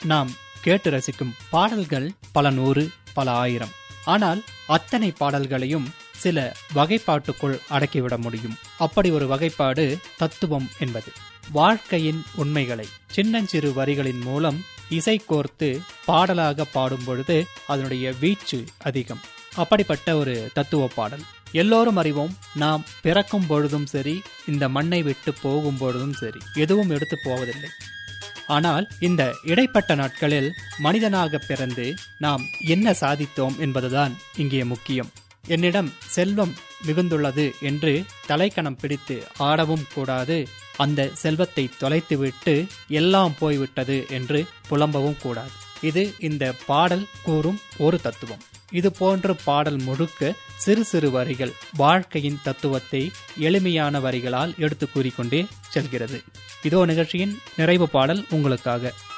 நாம் கேட்டு ரசிக்கும் பாடல்கள் பல நூறு பல ஆயிரம் ஆனால் அத்தனை பாடல்களையும் சில வகைப்பாட்டுக்குள் அடக்கிவிட முடியும் அப்படி ஒரு வகைப்பாடு தத்துவம் என்பது வாழ்க்கையின் உண்மைகளை சின்னஞ்சிறு வரிகளின் மூலம் இசை கோர்த்து பாடலாக பாடும் பொழுது அதனுடைய வீச்சு அதிகம் அப்படிப்பட்ட ஒரு தத்துவ பாடல் எல்லோரும் அறிவோம் நாம் பிறக்கும் பொழுதும் சரி இந்த மண்ணை விட்டு போகும் பொழுதும் சரி எதுவும் எடுத்து போவதில்லை ஆனால் இந்த இடைப்பட்ட நாட்களில் மனிதனாக பிறந்து நாம் என்ன சாதித்தோம் என்பதுதான் இங்கே முக்கியம் என்னிடம் செல்வம் மிகுந்துள்ளது என்று தலைக்கணம் பிடித்து ஆடவும் கூடாது அந்த செல்வத்தை தொலைத்துவிட்டு எல்லாம் போய்விட்டது என்று புலம்பவும் கூடாது இது இந்த பாடல் கூறும் ஒரு தத்துவம் இது போன்ற பாடல் முழுக்க சிறு சிறு வரிகள் வாழ்க்கையின் தத்துவத்தை எளிமையான வரிகளால் எடுத்து கூறிக்கொண்டே செல்கிறது இதோ நிகழ்ச்சியின் நிறைவு பாடல் உங்களுக்காக